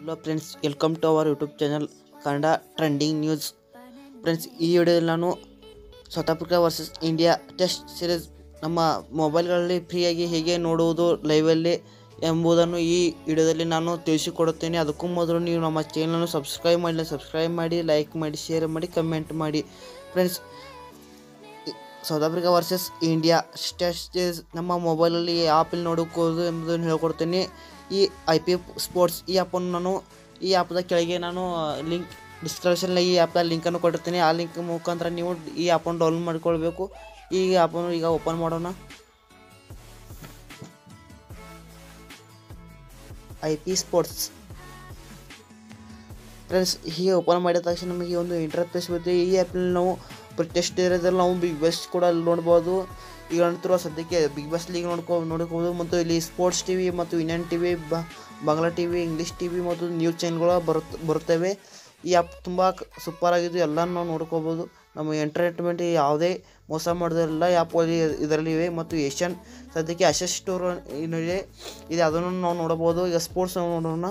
hello friends welcome to our YouTube channel Kannada trending news friends ಈ ವಿಡಿಯೋದಲ್ಲಿ ನಾನು South Africa versus India test series ನಮ್ಮ ಮೊಬೈಲ್ಗಳಲ್ಲಿ ಫ್ರೀಯಾಗಿ ಹೇಗೆ ನೋಡುವುದು ಲೈವಲ್ಲಿ ಎಂಬುದನ್ನು ಈ ವಿಡಿಯೋದಲ್ಲಿ ನಾನು ತಿಳಿಸಿಕೊಡುತ್ತೇನೆ ಅದಕ್ಕೂ ಮೊದಲು ನೀವು ನಮ್ಮ ಚಾನಲನ್ನು ಸಬ್ಸ್ಕ್ರೈಬ್ ಮಾಡಿ ಸಬ್ಸ್ಕ್ರೈಬ್ ಮಾಡಿ ಲೈಕ್ ಮಾಡಿ ಶೇರ್ ಮಾಡಿ ಕಮೆಂಟ್ ಮಾಡಿ friends South Africa versus India test ನಮ್ಮ ಮೊಬೈಲಲ್ಲಿ ಆ್ಯಪಲ್ಲಿ ನೋಡೋಕೋದು ಎಂಬುದನ್ನು ಹೇಳ್ಕೊಡ್ತೇನೆ ಈ ಐ ಪಿ ಸ್ಪೋರ್ಟ್ಸ್ ಈ ಆ್ಯಪನ್ನು ನಾನು ಈ ಆ್ಯಪ್ದ ಕೆಳಗೆ ನಾನು ಲಿಂಕ್ ಡಿಸ್ಕ್ರಿಪ್ಷನಲ್ಲಿ ಈ ಆ್ಯಪ್ದ ಲಿಂಕನ್ನು ಕೊಟ್ಟಿರ್ತೀನಿ ಆ ಲಿಂಕ್ ಮುಖಾಂತರ ನೀವು ಈ ಆ್ಯಪನ್ನು ಡೌನ್ಲೋಡ್ ಮಾಡಿಕೊಳ್ಬೇಕು ಈ ಆ್ಯಪನ್ನು ಈಗ ಓಪನ್ ಮಾಡೋಣ ಐ ಪಿ ಸ್ಪೋರ್ಟ್ಸ್ ಫ್ರೆಂಡ್ಸ್ ಹೀಗೆ ಓಪನ್ ಮಾಡಿದ ತಕ್ಷಣ ನಮಗೆ ಒಂದು ಇಂಟರ್ಫೇಸ್ ಬರುತ್ತೆ ಈ ಆ್ಯಪ್ನಲ್ಲಿ ನಾವು ಟೆಸ್ಟ್ ಏರಿಯಾದಲ್ಲಿ ನಾವು ಬಿಗ್ ಬಾಸ್ ಕೂಡ ಅಲ್ಲಿ ನೋಡ್ಬೋದು ಈಗ ಅಂತಿರುವ ಸದ್ಯಕ್ಕೆ ಬಿಗ್ ಬಾಸ್ ಲೀಗ್ ನೋಡ್ಕೊ ನೋಡ್ಕೋಬೋದು ಮತ್ತು ಇಲ್ಲಿ ಸ್ಪೋರ್ಟ್ಸ್ ಟಿ ವಿ ಮತ್ತು Indian T V Bangla T V English T V ಮತ್ತು ನ್ಯೂಸ್ ಚಾನೆಲ್ಗಳು ಬರುತ್ತೆ ಬರುತ್ತವೆ ಈ ಆ್ಯಪ್ ತುಂಬ ಸೂಪರ್ ಆಗಿದ್ದು ಎಲ್ಲ ನಾವು ನೋಡ್ಕೋಬೋದು ನಮ್ಮ ಎಂಟರ್ಟೈನ್ಮೆಂಟ್ ಯಾವುದೇ ಮೋಸ ಮಾಡೋದಿಲ್ಲ ಆ್ಯಪ್ ಇದರಲ್ಲಿ ಇವೆ ಮತ್ತು ಏಷ್ಯನ್ ಸದ್ಯಕ್ಕೆ ಅಶಸ್ ಸ್ಟೋರ್ ಇದೆ ಇದೆ ಅದನ್ನು ನಾವು ನೋಡಬಹುದು ಈಗ ಸ್ಪೋರ್ಟ್ಸ್ ನೋಡೋಣ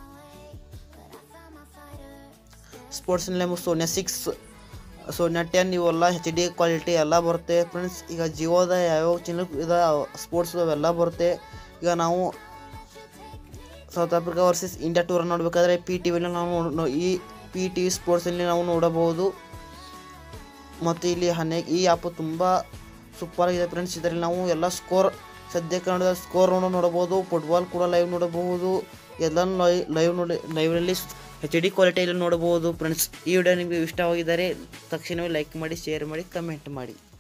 ಸ್ಪೋರ್ಟ್ಸ್ನಲ್ಲಿ ನಮಗೆ ಸೋನ್ಯಾ ಸಿಕ್ಸ್ ಸೋನ್ಯಾ ಟೆನ್ ಇವೆಲ್ಲ ಹೆಚ್ ಡಿ ಕ್ವಾಲಿಟಿ ಎಲ್ಲ ಬರುತ್ತೆ ಫ್ರೆಂಡ್ಸ್ ಈಗ ಜಿಯೋದ ಯಾವ್ಯಾವ ಚಾನಲ್ ಇದ ಸ್ಪೋರ್ಟ್ಸ್ ಅವೆಲ್ಲ ಬರುತ್ತೆ ಈಗ ನಾವು South Africa versus India tour ನೋಡಬೇಕಾದ್ರೆ ಪಿ ಟಿ ವಿಲಿ ನಾವು ನೋ- ಈ ಪಿ ಟಿ ವಿ ಸ್ಪೋರ್ಟ್ಸಲ್ಲಿ ನಾವು ನೋಡಬಹುದು ಮತ್ತು ಇಲ್ಲಿ ಹನ್ನೆ ಈ ಆ್ಯಪ್ ತುಂಬ ಸೂಪರ್ ಆಗಿದೆ ಫ್ರೆಂಡ್ಸ್ ಇದರಲ್ಲಿ ನಾವು ಎಲ್ಲ ಸ್ಕೋರ್ ಸದ್ಯಕ್ಕೆ ನೋಡಿದ ಸ್ಕೋರ್ ನೋಡಬಹುದು ಫುಟ್ಬಾಲ್ ಕೂಡ ಲೈವ್ ನೋಡಬಹುದು ಎಲ್ಲ ಲೈವ್ ಲೈವ್ ನೋಡಿ ಲೈವ್ನಲ್ಲಿ ಹೆಚ್ ಡಿ ಕ್ವಾಲಿಟಿಯಲ್ಲಿ ನೋಡಬಹುದು ಫ್ರೆಂಡ್ಸ್ ಈ ವಿಡಿಯೋ ನಿಮಗೆ ಇಷ್ಟವಾಗಿದ್ದರೆ ತಕ್ಷಣವೇ ಲೈಕ್ ಮಾಡಿ ಶೇರ್ ಮಾಡಿ ಕಮೆಂಟ್ ಮಾಡಿ